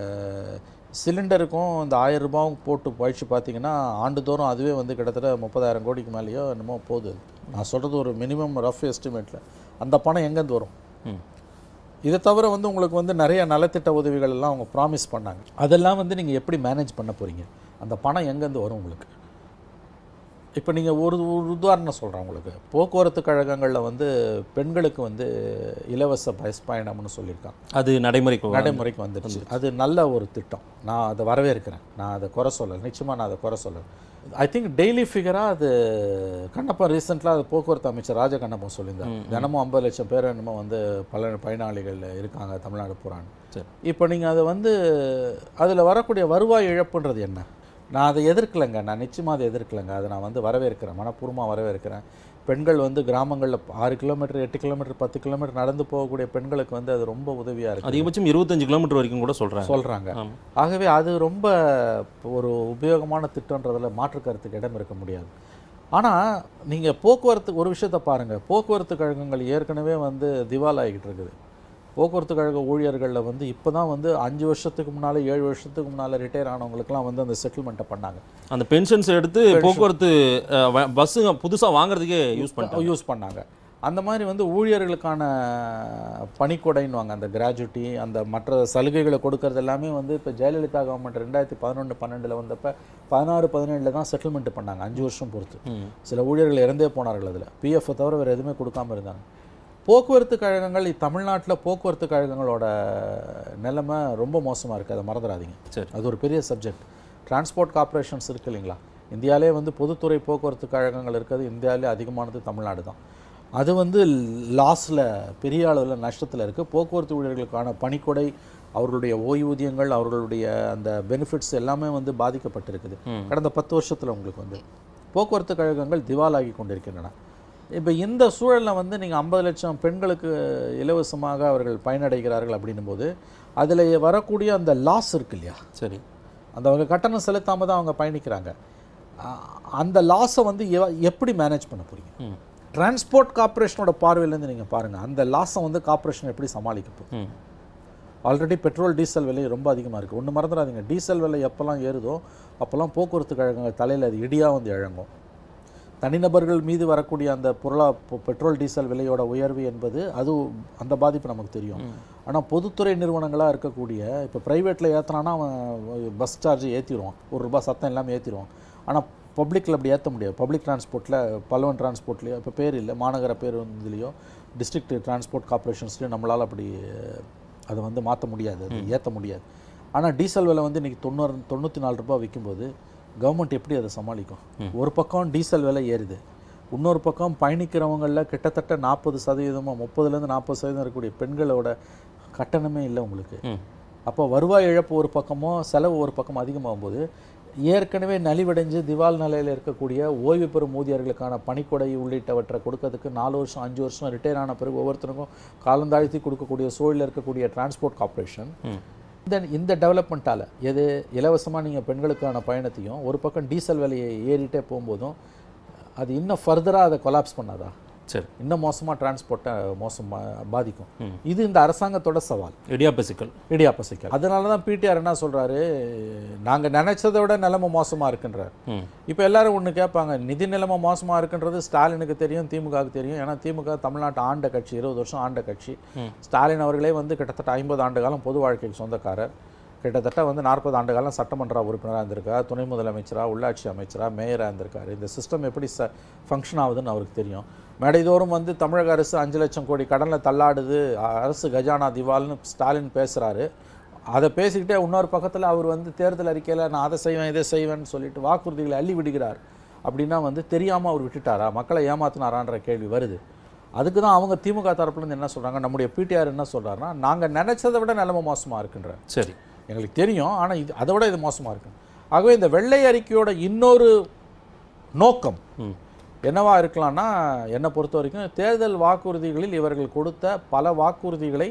சிலிண்டருக்கும் இந்த ஆயிரம் ரூபாயும் போட்டு பழிச்சு பார்த்தீங்கன்னா ஆண்டுதோறும் அதுவே வந்து கிட்டத்தட்ட முப்பதாயிரம் கோடிக்கு மேலேயோ என்னமோ போகுது நான் சொல்கிறது ஒரு மினிமம் ரஃப் எஸ்டிமேட்டில் அந்த பணம் எங்கேருந்து வரும் ம் இதை தவிர வந்து உங்களுக்கு வந்து நிறைய நலத்திட்ட உதவிகள் எல்லாம் அவங்க ப்ராமிஸ் பண்ணாங்க அதெல்லாம் வந்து நீங்கள் எப்படி மேனேஜ் பண்ண போகிறீங்க அந்த பணம் எங்கேருந்து வரும் உங்களுக்கு இப்போ நீங்கள் ஒரு ஒரு உதாரணம் சொல்கிறேன் உங்களுக்கு போக்குவரத்து கழகங்களில் வந்து பெண்களுக்கு வந்து இலவச பஸ் பயணம்னு சொல்லியிருக்காங்க அது நடைமுறைக்கு வா- நடைமுறைக்கு வந்துடுச்சு அது நல்ல ஒரு திட்டம் நான் அதை வரவேற்கிறேன் நான் அதை குறை சொல்லலை நிச்சயமாக நான் அதை குறை சொல்லலை ஐ திங்க் டெய்லி ஃபிகராக அது கண்ணப்பன் ரீசெண்டாக அது போக்குவரத்து அமைச்சர் ராஜ கண்ணப்பன் சொல்லியிருந்தார் தினமும் ஐம்பது லட்சம் பேர் என்னமோ வந்து பல பயனாளிகள் இருக்காங்க தமிழ்நாடு பூரான்னு சரி இப்போ நீங்கள் அதை வந்து அதில் வரக்கூடிய வருவாய் இழப்புன்றது என்ன நான் அதை எதிர்க்கலைங்க நான் நிச்சயமாக அதை எதிர்க்கலைங்க அதை நான் வந்து வரவேற்கிறேன் மனப்பூர்வமாக வரவேற்கிறேன் பெண்கள் வந்து கிராமங்களில் ஆறு கிலோமீட்டர் எட்டு கிலோமீட்டர் பத்து கிலோமீட்டர் நடந்து போகக்கூடிய பெண்களுக்கு வந்து அது ரொம்ப உதவியாக இருக்குது அதிகபட்சம் இருபத்தஞ்சு கிலோமீட்டர் வரைக்கும் கூட சொல்றாங்க சொல்கிறாங்க ஆமா. ஆகவே அது ரொம்ப ஒரு உபயோகமான திட்டன்றதில் மாற்று கருத்துக்கு இடம் இருக்க முடியாது ஆனால் நீங்கள் போக்குவரத்து ஒரு விஷயத்தை பாருங்கள் போக்குவரத்து கழகங்கள் ஏற்கனவே வந்து திவால் ஆகிக்கிட்டு இருக்குது போக்குவரத்து கழக ஊழியர்களில் வந்து இப்போ தான் வந்து அஞ்சு வருஷத்துக்கு முன்னால் ஏழு வருஷத்துக்கு முன்னால் ரிட்டையர் ஆனவங்களுக்குலாம் வந்து அந்த செட்டில்மெண்ட்டை பண்ணாங்க அந்த பென்ஷன்ஸ் எடுத்து போக்குவரத்து பஸ்ஸுங்க புதுசா வாங்குறதுக்கே யூஸ் பண்ணிட்டாங்க யூஸ் பண்ணாங்க அந்த மாதிரி வந்து ஊழியர்களுக்கான பணிக்கொடைன்னுவாங்க அந்த கிராஜுவிட்டி அந்த மற்ற சலுகைகளை கொடுக்கறது எல்லாமே வந்து இப்போ ஜெயலலிதா கவர்மெண்ட் ரெண்டாயிரத்தி பதினொன்று பன்னெண்டில் வந்தப்ப பதினாறு பதினேழில் தான் செட்டில்மெண்ட் பண்ணாங்க அஞ்சு வருஷம் பொறுத்து ம். சில ஊழியர்கள் இறந்தே போனார்கள் அதில் பிஎஃப் தவிர வேறு எதுவுமே கொடுக்காம இருந்தாங்க போக்குவரத்து கழகங்கள் தமிழ்நாட்டில் போக்குவரத்து கழகங்களோட நிலைமை ரொம்ப மோசமாக இருக்குது அதை மறந்துடாதீங்க சரி அது ஒரு பெரிய சப்ஜெக்ட் டிரான்ஸ்போர்ட் கார்ப்பரேஷன்ஸ் இருக்கு இல்லைங்களா இந்தியாவிலே வந்து பொதுத்துறை போக்குவரத்து கழகங்கள் இருக்கிறது இந்தியாவிலே அதிகமானது தமிழ்நாடு தான் அது வந்து லாஸில் பெரிய அளவில் நஷ்டத்தில் இருக்குது போக்குவரத்து ஊழியர்களுக்கான பணிக்கொடை அவர்களுடைய ஓய்வூதியங்கள் அவர்களுடைய அந்த பெனிஃபிட்ஸ் எல்லாமே வந்து பாதிக்கப்பட்டிருக்குது கடந்த பத்து வருஷத்தில் உங்களுக்கு வந்து போக்குவரத்து கழகங்கள் திவாலாகி கொண்டிருக்கின்றன இப்போ இந்த சூழலில் வந்து நீங்கள் ஐம்பது லட்சம் பெண்களுக்கு இலவசமாக அவர்கள் பயனடைகிறார்கள் அப்படின்னும் போது அதில் வரக்கூடிய அந்த லாஸ் இருக்கு இல்லையா சரி அந்த அவங்க கட்டணம் செலுத்தாமல் தான் அவங்க பயணிக்கிறாங்க அ- அந்த லாஸை வந்து எவ- எப்படி மேனேஜ் பண்ண போறீங்க ம் டிரான்ஸ்போர்ட் கார்ப்பரேஷனோட பார்வையிலேருந்து நீங்கள் பாருங்கள் அந்த லாஸை வந்து கார்ப்பரேஷன் எப்படி சமாளிக்க போகுது ம் ஆல்ரெடி பெட்ரோல் டீசல் விலை ரொம்ப அதிகமாக இருக்குது ஒன்று மறந்துடாதீங்க டீசல் விலை எப்போல்லாம் ஏறுதோ அப்போல்லாம் போக்குவரத்து கழகங்கள் தலையில் அது இடியாக வந்து இழங்கும் தனிநபர்கள் மீது வரக்கூடிய அந்த பொருளா பொ- பெட்ரோல் டீசல் விலையோட உயர்வு என்பது அது அந்த பாதிப்பு நமக்கு தெரியும் ஆனால் பொதுத்துறை நிறுவனங்களாக இருக்கக்கூடிய இப்போ ப்ரைவேட்டில் ஏற்றினானா அவன் பஸ் சார்ஜ் ஏற்றிடுவான் ஒரு ரூபாய் சத்தம் இல்லாமல் ஏற்றிடுவான் ஆனால் பப்ளிக்கில் அப்படி ஏற்ற முடியாது பப்ளிக் டிரான்ஸ்போர்ட்டில் பல்வன் டிரான்ஸ்போர்ட்லேயோ இப்போ பேர் இல்லை மாநகர பேருந்துலேயோ டிஸ்ட்ரிக்ட் டிரான்ஸ்போர்ட் கார்ப்பரேஷன்ஸ்லையும் நம்மளால் அப்படி அஹ், அதை வந்து மாற்ற முடியாது அது ஏற்ற முடியாது ஆனால் டீசல் விலை வந்து இன்றைக்கி தொண்ணூறு தொண்ணூற்றி நாலு ரூபாய் விற்கும்போது கவர்மெண்ட் எப்படி அதை சமாளிக்கும் ஒரு பக்கம் டீசல் விலை ஏறுது இன்னொரு பக்கம் பயணிக்கிறவங்களில் கிட்டத்தட்ட நாற்பது சதவீதமாக முப்பதுலேருந்து நாற்பது சதவீதம் இருக்கக்கூடிய பெண்களோட கட்டணமே இல்லை உங்களுக்கு ம். அப்போ வருவாய் இழப்பு ஒரு பக்கமோ செலவு ஒரு பக்கம் அதிகமாகும் போது ஏற்கனவே நலிவடைஞ்சு திவால் நிலையில் இருக்கக்கூடிய ஓய்வு பெறும் ஊதியர்களுக்கான பணிக்கொடை உள்ளிட்டவற்றை கொடுக்கறதுக்கு நாலு வருஷம் அஞ்சு வருஷம் ரிட்டையர் ஆன பிறகு ஒவ்வொருத்தருக்கும் காலந்தாழ்த்தி கொடுக்கக்கூடிய சூழலில் இருக்கக்கூடிய டிரான்ஸ்போர்ட் கார்ப்பரேஷன் ம். இந்த இந்த டெவலப்மெண்ட்டால் எது இலவசமாக நீங்கள் பெண்களுக்கான பயணத்தையும் ஒரு பக்கம் டீசல் விலையை ஏறிட்டே போகும்போதும் அது இன்னும் ஃபர்தராக அதை கொலாப்ஸ் பண்ணாதா சரி இன்னும் மோசமாக டிரான்ஸ்போர்ட்டை மோசம் பாதிக்கும் இது இந்த அரசாங்கத்தோட சவால் இடியாப்ப சிக்கல் இடியாப்ப சிக்கல் அதனால தான் பிடிஆர் என்ன சொல்றாரு நாங்க நினைச்சதை விட நிலைமை மோசமா இருக்குன்றார் ம் இப்போ எல்லாரும் ஒண்ணு கேட்பாங்க நிதி நிலைமை மோசமா இருக்குன்றது ஸ்டாலினுக்கு தெரியும் திமுகவுக்கு தெரியும் ஏன்னா திமுக தமிழ்நாட்டு ஆண்ட கட்சி இருபது வருஷம் ஆண்ட கட்சி ஸ்டாலின் அவர்களே வந்து கிட்டத்தட்ட ஐம்பது ஆண்டு காலம் பொது வாழ்க்கைக்கு சொந்தக்காரர் கிட்டத்தட்ட வந்து நாற்பது ஆண்டு காலம் சட்டமன்ற உறுப்பினராக இருந்திருக்கார் துணை முதலமைச்சராக உள்ளாட்சி அமைச்சராக மேயராக இருந்திருக்காரு இந்த சிஸ்டம் எப்படி ச ஃபங்க்ஷன் ஆகுதுன்னு அவருக்கு தெரியும் மேடைதோறும் வந்து தமிழக அரசு அஞ்சு லட்சம் கோடி கடனில் தள்ளாடுது அ- அரசு கஜானா திவால்னு ஸ்டாலின் பேசுகிறாரு அதை பேசிக்கிட்டே இன்னொரு பக்கத்தில் அவர் வந்து தேர்தல் அறிக்கையில் நான் அதை செய்வேன் இதை செய்வேன்னு சொல்லிட்டு வாக்குறுதிகளை அள்ளி விடுகிறார் அப்படின்னா வந்து தெரியாமல் அவர் விட்டுட்டாரா மக்களை ஏமாத்தினாரான்ற கேள்வி வருது அதுக்கு தான் அவங்க திமுக தரப்புலேருந்து என்ன சொல்கிறாங்க நம்முடைய பிடிஆர் என்ன சொல்கிறாருன்னா நாங்கள் நினைச்சதை விட நிலைமை மோசமாக இருக்குன்ற சரி எங்களுக்கு தெரியும் ஆனால் இது அதை விட இது மோசமாக இருக்கு ஆகவே இந்த வெள்ளை அறிக்கையோட இன்னொரு நோக்கம் ம் என்னவா இருக்கலாம்னா என்னை பொறுத்த வரைக்கும் தேர்தல் வாக்குறுதிகளில் இவர்கள் கொடுத்த பல வாக்குறுதிகளை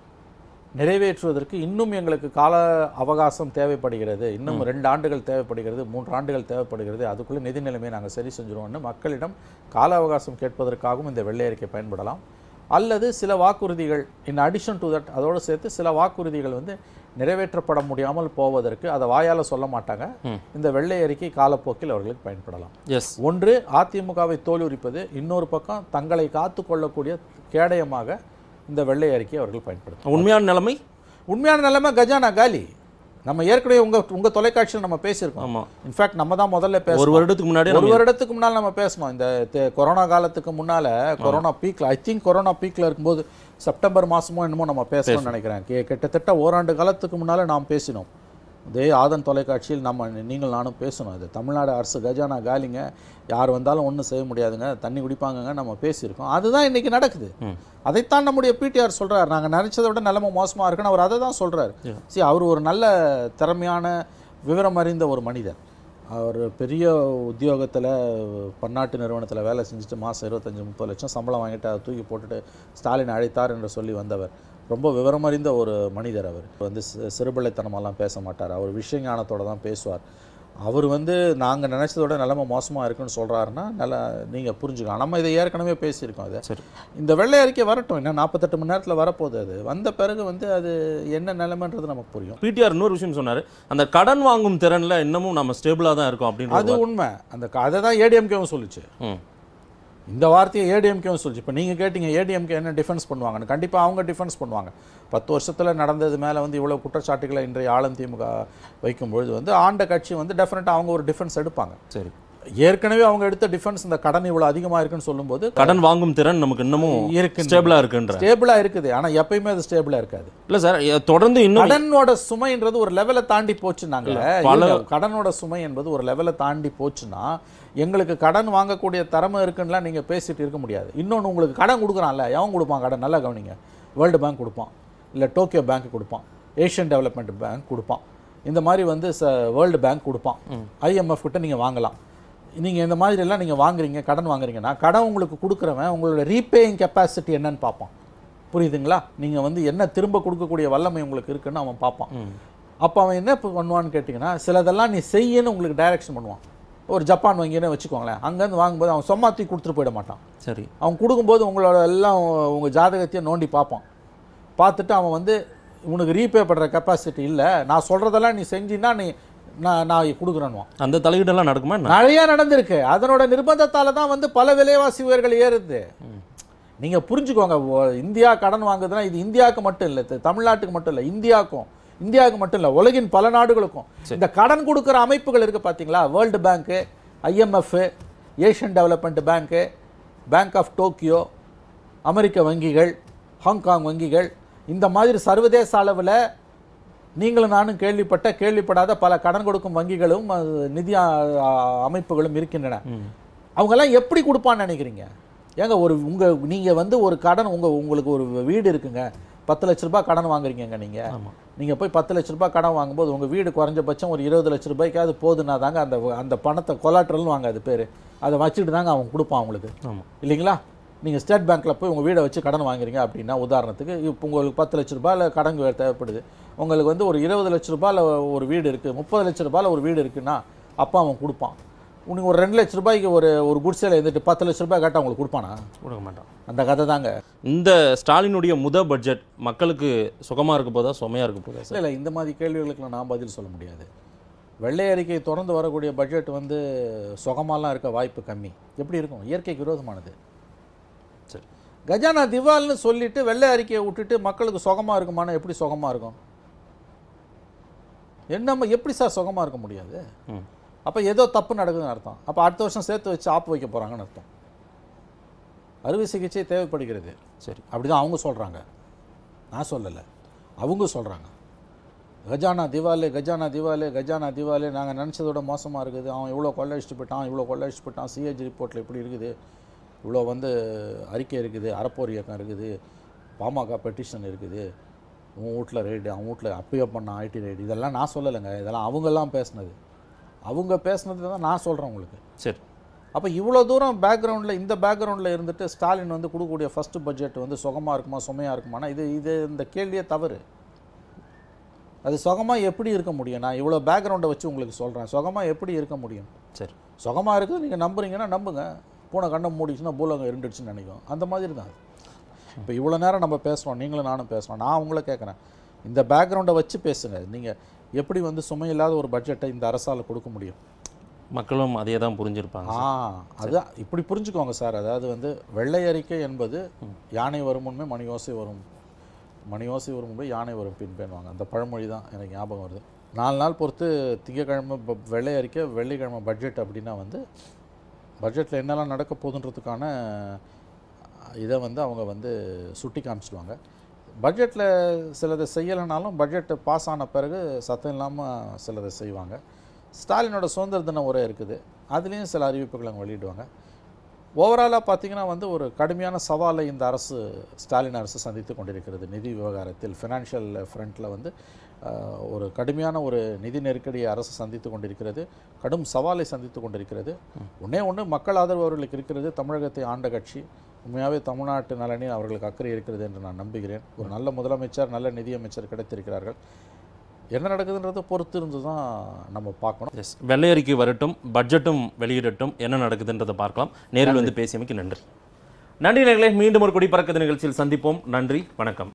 நிறைவேற்றுவதற்கு இன்னும் எங்களுக்கு கால அவகாசம் தேவைப்படுகிறது இன்னும் ரெண்டு ஆண்டுகள் தேவைப்படுகிறது மூன்று ஆண்டுகள் தேவைப்படுகிறது அதுக்குள்ளே நிதி நிலைமையை நாங்கள் சரி செஞ்சுருவோம்னு மக்களிடம் கால அவகாசம் கேட்பதற்காகவும் இந்த வெள்ளை அறிக்கை பயன்படலாம் அல்லது சில வாக்குறுதிகள் இன் அடிஷன் டு தட் அதோடு சேர்த்து சில வாக்குறுதிகள் வந்து நிறைவேற்றப்பட முடியாமல் போவதற்கு அதை வாயால் சொல்ல மாட்டாங்க ம். இந்த வெள்ளை அறிக்கை காலப்போக்கில் அவர்களுக்கு பயன்படலாம் எஸ் ஒன்று அதிமுகவை தோலுரிப்பது இன்னொரு பக்கம் தங்களை காத்து கொள்ளக்கூடிய கேடயமாக இந்த வெள்ளை அறிக்கையை அவர்கள் பயன்படுத்தும் உண்மையான நிலைமை உண்மையான நிலைமை கஜானா காலி நம்ம ஏற்கனவே உங்க உங்க தொலைக்காட்சியில் நம்ம பேசியிருக்கோம் ஆமா இன்ஃபேக்ட் நம்ம தான் முதல்ல ஒரு பேசணும் வருடத்துக்கு முன்னாடி ஒரு வருடத்துக்கு முன்னால் நம்ம பேசணும் இந்த தே- கொரோனா காலத்துக்கு முன்னால கொரோனா பீக்ல ஐ திங்க் கொரோனா பீக்ல இருக்கும்போது செப்டம்பர் மாசமோ என்னமோ நம்ம பேசணும்னு நினைக்கிறேன் கி- கிட்டத்தட்ட ஓராண்டு காலத்துக்கு முன்னால நாம் பேசினோம் இதே ஆதன் தொலைக்காட்சியில் நம்ம நீங்கள் நானும் பேசணும் இது தமிழ்நாடு அரசு கஜானா காலிங்க யார் வந்தாலும் ஒன்றும் செய்ய முடியாதுங்க தண்ணி குடிப்பாங்கங்க நம்ம பேசியிருக்கோம் அதுதான் இன்னைக்கு நடக்குது ம். அதைத்தான் நம்முடைய பிடிஆர் சொல்றாரு நாங்க நினைச்சதை விட நிலைமை மோசமா இருக்குன்னு அவர் அதை தான் சொல்றாரு Yeah. சரி அவர் ஒரு நல்ல திறமையான விவரம் அறிந்த ஒரு மனிதர் அவர் பெரிய உத்தியோகத்தில் பன்னாட்டு நிறுவனத்தில் வேலை செஞ்சுட்டு மாதம் இருபத்தஞ்சி முப்பது லட்சம் சம்பளம் வாங்கிட்டு அதை தூக்கி போட்டுட்டு ஸ்டாலின் அழைத்தார் என்று சொல்லி வந்தவர் ரொம்ப விவரமறிந்த ஒரு மனிதர் அவர் வந்து சி- சிறுபிள்ளைத்தனமெல்லாம் பேச மாட்டார் அவர் விஷய ஞானத்தோட தான் பேசுவார் அவர் வந்து நாங்கள் நினைச்சதோட நிலைமை மோசமாக இருக்குன்னு சொல்கிறாருன்னா நல்லா நீங்கள் புரிஞ்சுக்கலாம் நம்ம இதை ஏற்கனவே பேசியிருக்கோம் அதை சரி இந்த வெள்ளை அறிக்கை வரட்டும் இன்னும் நாற்பத்தெட்டு மணி நேரத்தில் வரப்போகுது அது வந்த பிறகு வந்து அது என்ன நிலைமைன்றது நமக்கு புரியும் பிடிஆர் இன்னொரு விஷயம் சொன்னாரு அந்த கடன் வாங்கும் திறன்ல இன்னமும் நம்ம ஸ்டேபிளா தான் இருக்கோம் அது அப்படின்னு உண்மை அந்த க- அதை தான் ஏடிஎம்கேவும் சொல்லுச்சு ம் இந்த வார்த்தையை ஏடிஎம்கேவும் சொல்லுச்சு இப்போ நீங்கள் கேட்டீங்க ஏடிஎம்கே என்ன டிஃபென்ஸ் பண்ணுவாங்கன்னு கண்டிப்பாக அவங்க டிஃபென்ஸ் பண்ணுவாங்க பத்து வருஷத்தில் நடந்தது மேலே வந்து இவ்வளோ குற்றச்சாட்டுகளை இன்றைய ஆளும் திமுக வைக்கும் பொழுது வந்து ஆண்ட கட்சி வந்து டெஃபினட்டாக அவங்க ஒரு டிஃபென்ஸ் எடுப்பாங்க சரி ஏற்கனவே அவங்க எடுத்த டிஃபென்ஸ் இந்த கடன் இவ்வளோ அதிகமாக இருக்குன்னு சொல்லும்போது கடன் வாங்கும் திறன் நமக்கு இன்னமும் இருக்கு ஸ்டேபிளா இருக்குன்ற ஸ்டேபிளாக இருக்குது ஆனால் எப்பயுமே அது ஸ்டேபிளாக இருக்காது இல்ல சார் எ- தொடர்ந்து இன்னும் கடனோட சுமைன்றது ஒரு லெவலை தாண்டி போச்சுனாங்க பல- இல்ல, கடனோட சுமை என்பது ஒரு லெவலை தாண்டி போச்சுன்னா எங்களுக்கு கடன் வாங்கக்கூடிய திறமை இருக்குன்னுலாம் நீங்க பேசிட்டு இருக்க முடியாது இன்னொன்னு உங்களுக்கு கடன் கொடுக்குறான்ல எவன் கொடுப்பான் கடன் நல்லா கவனிங்க வேர்ல்டு பேங்க் கொடுப்பான் இல்ல டோக்கியோ பேங்க் கொடுப்பான் ஏஷியன் டெவலப்மெண்ட் பேங்க் கொடுப்பான் இந்த மாதிரி வந்து வேர்ல்டு பேங்க் கொடுப்பான் ஐஎம்எஃப் கிட்ட நீங்க வாங்கலாம் நீங்க இந்த மாதிரி எல்லாம் நீங்க வாங்குறீங்க கடன் வாங்குறீங்கன்னா கடன் உங்களுக்கு கொடுக்குறவன் உங்களோட ரீபேயிங் கெப்பாசிட்டி என்னன்னு பார்ப்பான் புரியுதுங்களா நீங்க வந்து என்ன திரும்ப கொடுக்கக்கூடிய வல்லமை உங்களுக்கு இருக்குன்னு அவன் பார்ப்பான் அப்போ அவன் என்ன இப்போ பண்ணுவான்னு கேட்டிங்கன்னா சிலதெல்லாம் நீ செய்யன்னு உங்களுக்கு டைரக்ஷன் பண்ணுவான் ஒரு ஜப்பான் வங்கின்னு வச்சுக்கோங்களேன் அங்கேருந்து வாங்கும்போது அவன் சும்மா தூக்கி கொடுத்துட்டு போயிட மாட்டான் சரி அவன் கொடுக்கும்போது உங்களோட எல்லாம் உங்கள் ஜாதகத்தையும் நோண்டி பார்ப்பான் பார்த்துட்டு அவன் வந்து உனக்கு ரீபே பண்ணுற கெப்பாசிட்டி இல்லை நான் சொல்கிறதெல்லாம் நீ செஞ்சின்னா நீ நான் நான் கொடுக்குறேன்னுவான் அந்த தலையீடெல்லாம் நடக்குமா என்ன நிறைய நடந்திருக்கு அதனோட நிர்பந்தத்தால தான் வந்து பல விலைவாசி உயர்கள் ஏறுது நீங்க புரிஞ்சுக்கோங்க ஓ- இந்தியா கடன் வாங்குதுன்னா இது இந்தியாவுக்கு மட்டும் இல்லை தமிழ்நாட்டுக்கு மட்டும் இல்லை இந்தியாவுக்கும் இந்தியாவுக்கு மட்டும் இல்லை உலகின் பல நாடுகளுக்கும் இந்த கடன் கொடுக்குற அமைப்புகள் இருக்கு பாத்தீங்களா world bank IMF Asian development bank bank of Tokyo அமெரிக்க வங்கிகள் ஹாங்காங் வங்கிகள் இந்த மாதிரி சர்வதேச அளவில் நீங்களும் நானும் கேள்விப்பட்ட கேள்விப்படாத பல கடன் கொடுக்கும் வங்கிகளும் அது, நிதி ஆ, ஆ, அமைப்புகளும் இருக்கின்றன அவங்கெல்லாம் எப்படி கொடுப்பான்னு நினைக்கிறீங்க ஏங்க ஒரு உங்க நீங்க வந்து ஒரு கடன் உங்க உங்களுக்கு ஒரு வீடு இருக்குங்க பத்து லட்ச ரூபாய் கடன் வாங்குறீங்கங்க நீங்க ஆமா. நீங்க போய் பத்து லட்ச ரூபாய் கடன் வாங்கும்போது உங்க வீடு குறைஞ்சபட்சம் ஒரு இருபது லட்ச ரூபாய்க்காவது போதுன்னா தாங்க அந்த அந்த பணத்தை கொலாட்ரல் வாங்க அது பேரு அதை வச்சுட்டு தாங்க அவன் கொடுப்பான் உங்களுக்கு ஆமா இல்லைங்களா நீங்கள் ஸ்டேட் பேங்க்ல போய் உங்கள் வீடை வச்சு கடன் வாங்குறீங்க அப்படின்னா உதாரணத்துக்கு இப்போ உங்களுக்கு பத்து லட்ச ரூபாயில் கடன் வே- தேவைப்படுது உங்களுக்கு வந்து ஒரு இருபது லட்ச ரூபாயில் ஒரு வீடு இருக்குது முப்பது லட்ச ரூபாயில் ஒரு வீடு இருக்குன்னா அப்பா அவன் கொடுப்பான் உனக்கு ஒரு ரெண்டு லட்ச ரூபாய்க்கு ஒரு ஒரு குடிசையில் இருந்துட்டு பத்து லட்ச ரூபாய் கேட்டால் உங்களுக்கு கொடுப்பானா கொடுக்க மாட்டான் அந்த கதை தாங்க இந்த ஸ்டாலினுடைய முத பட்ஜெட் மக்களுக்கு சுகமா இருக்க போதா சுமையா இருக்க போதா சார் இல்லை இல்லை இந்த மாதிரி கேள்விகளுக்கு நான் பதில் சொல்ல முடியாது வெள்ளை அறிக்கை தொடர்ந்து வரக்கூடிய பட்ஜெட் வந்து சுகமாலாம் இருக்க வாய்ப்பு கம்மி எப்படி இருக்கும் இயற்கைக்கு விரோதமானது சரி கஜானா திவால்னு சொல்லிட்டு வெள்ளை அறிக்கையை விட்டுட்டு மக்களுக்கு சுகமா இருக்குமானா எப்படி சுகமா இருக்கும் என்னம்மா எப்படி சார் சுகமா இருக்க முடியாது ம் அப்போ ஏதோ தப்பு நடக்குதுன்னு அர்த்தம் அப்போ அடுத்த வருஷம் சேர்த்து வச்சு ஆப்பு வைக்க போறாங்கன்னு அர்த்தம் அறுவை சிகிச்சை தேவைப்படுகிறது சரி அப்படிதான் அவங்க சொல்றாங்க நான் சொல்லலை அவங்க சொல்றாங்க கஜானா திவாலே கஜானா திவாலே கஜானா திவாலே நாங்கள் நினச்சதோட மோசமாக இருக்குது அவன் இவ்வளோ கொள்ளையடிச்சிட்டு போயிட்டான் இவ்வளோ கொள்ளையடிச்சிட்டு போயிட்டான் சிஏஜி ரிப்போர்ட்டில் இப்படி இருக்குது இவ்வளோ வந்து அறிக்கை இருக்குது அறப்போர் இயக்கம் இருக்குது பாமக பெட்டிஷன் இருக்குது உன் வீட்டில் ரைடு அவன் வீட்டில் அப்பயே பண்ணான் ஐடி ரைடு இதெல்லாம் நான் சொல்லலைங்க இதெல்லாம் அவங்கெல்லாம் பேசுனது அவங்க பேசுனது தான் நான் சொல்கிறேன் உங்களுக்கு சரி அப்போ இவ்வளோ தூரம் பேக்ரவுண்டில் இந்த பேக்ரவுண்டில் இருந்துட்டு ஸ்டாலின் வந்து கொடுக்கக்கூடிய ஃபர்ஸ்ட் பட்ஜெட் வந்து சுகமாக இருக்குமா சுமையாக இருக்குமானா இது இது இந்த கேள்வியே தவறு அது சுகமாக எப்படி இருக்க முடியும் நான் இவ்வளோ பேக்ரவுண்டை வச்சு உங்களுக்கு சொல்கிறேன் சுகமாக எப்படி இருக்க முடியும் சரி சுகமாக இருக்குது நீங்கள் நம்புறீங்கன்னா நம்புங்க பூனை கண்ணை மூடிச்சுன்னா பூலகம் இருண்டுச்சுன்னு நினைக்கும் அந்த மாதிரி தான் இப்போ இவ்வளோ நேரம் நம்ம பேசுகிறோம் நீங்களும் நானும் பேசுகிறோம் நான் உங்களை கேட்குறேன் இந்த பேக்ரவுண்டை வச்சு பேசுங்க நீங்கள் எப்படி வந்து சுமையில்லாத ஒரு பட்ஜெட்டை இந்த அரசால் கொடுக்க முடியும் மக்களும் அதே தான் புரிஞ்சிருப்பாங்க ஆ அதுதான் இப்படி புரிஞ்சுக்கோங்க சார் அதாவது வந்து வெள்ளை அறிக்கை என்பது யானை வரும் முன்பே மணி ஓசை வரும் மணி ஓசை வரும் முன்பே யானை வரும் பின்பேன்வாங்க அந்த பழமொழி தான் எனக்கு ஞாபகம் வருது நாலு நாள் பொறுத்து திங்கக்கிழமை ப- வெள்ளை அறிக்கை வெள்ளிக்கிழமை பட்ஜெட் அப்படின்னா வந்து பட்ஜெட்டில் என்னெல்லாம் நடக்க போகுதுன்றதுக்கான இதை வந்து அவங்க வந்து சுட்டி காமிச்சிடுவாங்க பட்ஜெட்டில் சிலதை செய்யலைனாலும் பட்ஜெட் பாஸ் ஆன பிறகு சத்தம் இல்லாமல் சிலதை செய்வாங்க ஸ்டாலினோட சுதந்திர தின உரை இருக்குது அதுலேயும் சில அறிவிப்புகளை அவங்க வெளியிடுவாங்க ஓவராலாக பார்த்தீங்கன்னா வந்து ஒரு கடுமையான சவாலை இந்த அரசு ஸ்டாலின் அரசு சந்தித்து கொண்டிருக்கிறது நிதி விவகாரத்தில் ஃபினான்ஷியல் ஃப்ரண்ட்டில் வந்து ஆஹ், ஒரு கடுமையான ஒரு நிதி நெருக்கடியை அரசு சந்தித்து கொண்டிருக்கிறது கடும் சவாலை சந்தித்து கொண்டிருக்கிறது ஒன்றே ஒன்று மக்கள் ஆதரவு அவர்களுக்கு இருக்கிறது தமிழகத்தை ஆண்ட கட்சி உண்மையாகவே தமிழ்நாட்டு நலனில் அவர்களுக்கு அக்கறை இருக்கிறது என்று நான் நம்புகிறேன் ஒரு நல்ல முதலமைச்சர் நல்ல நிதியமைச்சர் கிடைத்திருக்கிறார்கள் என்ன நடக்குதுன்றதை பொறுத்து இருந்து தான் நம்ம பார்க்கணும் எஸ் வெள்ளை அறிக்கை வரட்டும் பட்ஜெட்டும் வெளியிடட்டும் என்ன நடக்குதுன்றதை பார்க்கலாம் நேரில் வந்து பேசியமைக்கு நன்றி நன்றி நேர்களே மீண்டும் ஒரு குடிப்பறக்கது நிகழ்ச்சியில் சந்திப்போம் நன்றி வணக்கம்